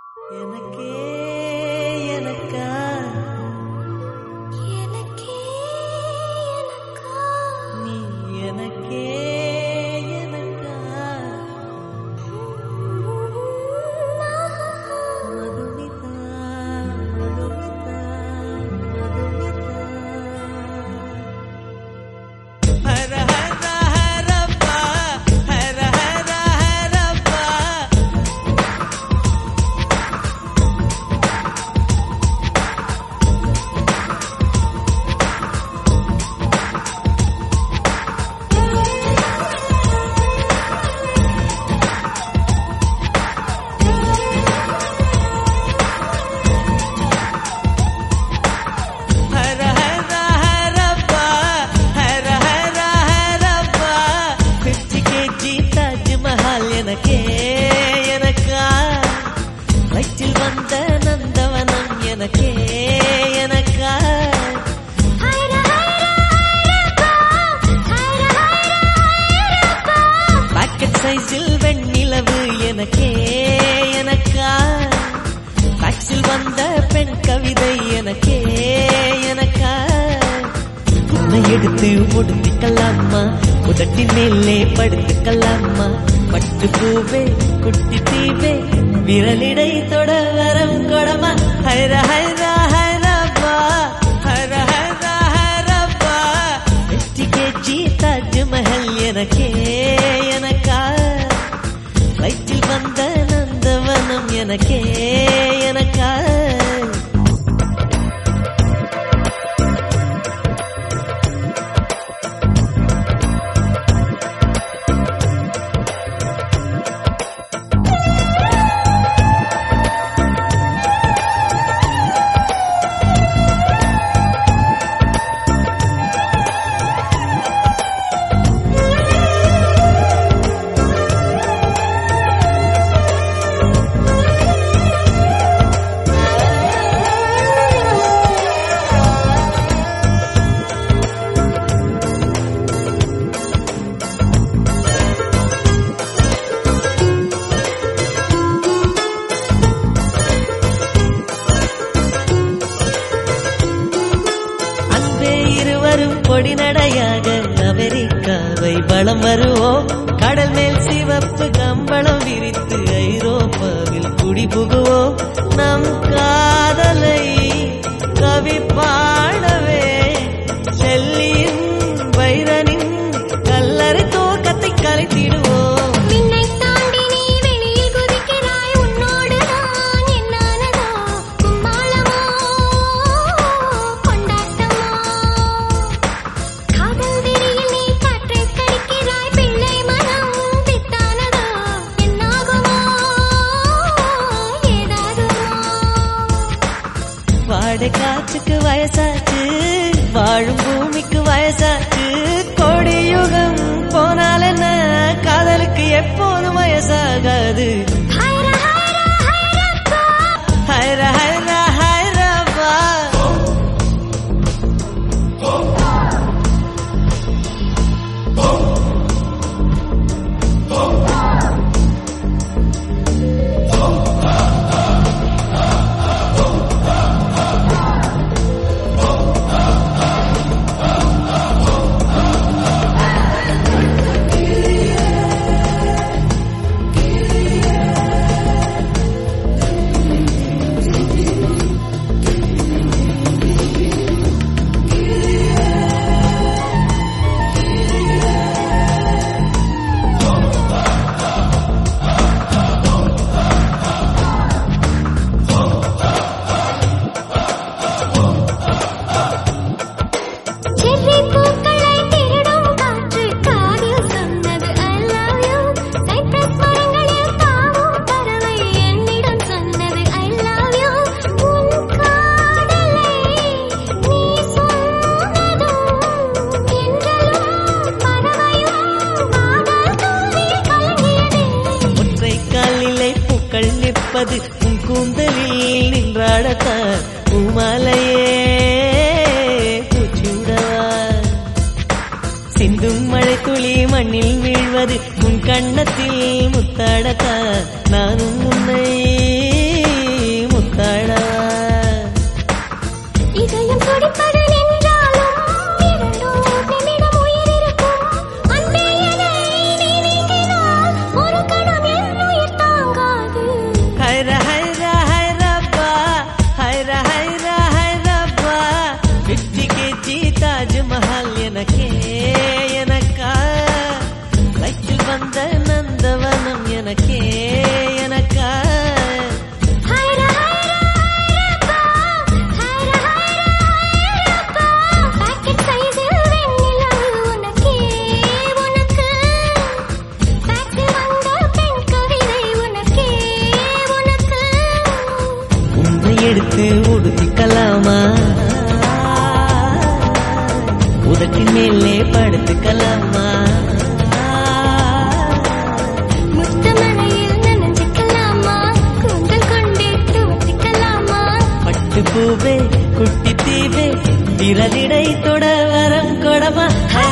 எனக்கே எனக்கா எனக்கே எனக்கா நீ எனக்கே எனக்கா மதுமிதா மதுமிதா மதுமிதா ஹர ஹர ஹரப்பா ஹர ஹர ஹரப்பா ஹர ஹர ஹரப்பா ஹர ஹர ஹரப்பா பிப்டி கேஜி தாஜ்மஹால் எனக்கே எனக்கா வயிற்றில் வந்த நந்தவனம் எனக்கே எனக்கா ஹைர ஹைரப்பா ஹைர ஹைரப்பா பாக்கெட் சைஸில் வெண்ணிலவு எனக்கே எனக்கா காட்சில் வந்த பெண் கவிதை எனக்கே எனக்கா உன்னை எடுத்து முடித்துக்கலாமா உதட்டின் மேலே படுத்துக்கலாமா பட்டு பூவே குட்டி தீவே விரலிடை தொட வரம் கொடமா ஹைர ஹைர ஹைரப்பா ஹர ஹர ஹரப்பா வெற்றி கேஜி தாஜ்மஹல் எனக்கே எனக்கா வயிற்றில் வந்த நந்தவனம் எனக்கே எனக்கா அன்பே இருவரும் கொடி நடையாக அமெரிக்காவை வலம் வருவோம் கடல் மேல் சிவப்பு கம்பளம் விரித்து ஐரோப்பாவில் குடி புகுவோம் நம் காதலை கவி பாடவே செல்லியின் வைரனின் கல்லறை தோக்கத்தை கலைத்திடுவோம் மின்னை தாண்டி நீ வெளியில் குதிக்கிறாய் உன்னோடு நான் என்னானதோ கும்மாளமோ கொண்டாட்டமோ காதல் வெறியில் நீ காற்றை கடிக்கிறாய் பிள்ளை மனம் பித்தானதோ என்னாகுமோ ஏதாகுமோ வாடை காற்றுக்கு வயசாச்சு வாழும் பூமிக்கு வயசாச்சு கோடி யுகம் போனால் என்ன காதலுக்கு எப்போதும் வயசாகாது ஹைர ஹைர ஹைரப்பா ஹைர ஹைர ஹைரப்பா செர்ரி பூக்களை திருடும் காற்று காதில் சொன்னது I love you சைப்ரஸ் மரங்களில் தாவும் பறவை என்னிடம் சொன்னது I love you உன் காதலை நீ சொன்னதும் என்றலும் பறவையும் காதல் தூவி கலங்கியது ஒற்றை காலிலே பூக்கள் நிற்பது உன் கூந்தலில் நின்றாடத்தான் பூமாலையே பூச்சூடவா சிந்தும் மழை துளி மண்ணில் வீழ்வது உன் கண்ணத்தில் முத்தாடத்தான் நானும் உன்னை உடுத்திக்கலாமா உதட்டின் மேலே படுத்துக்கலாமா முத்தமழையில் நனைஞ்சுக்கலாமா கூந்தல் கொண்டே துவட்டிக்கலாமா பட்டு பூவே குட்டி தீவே விரலிடை தொட வரம் கொடமா ஹை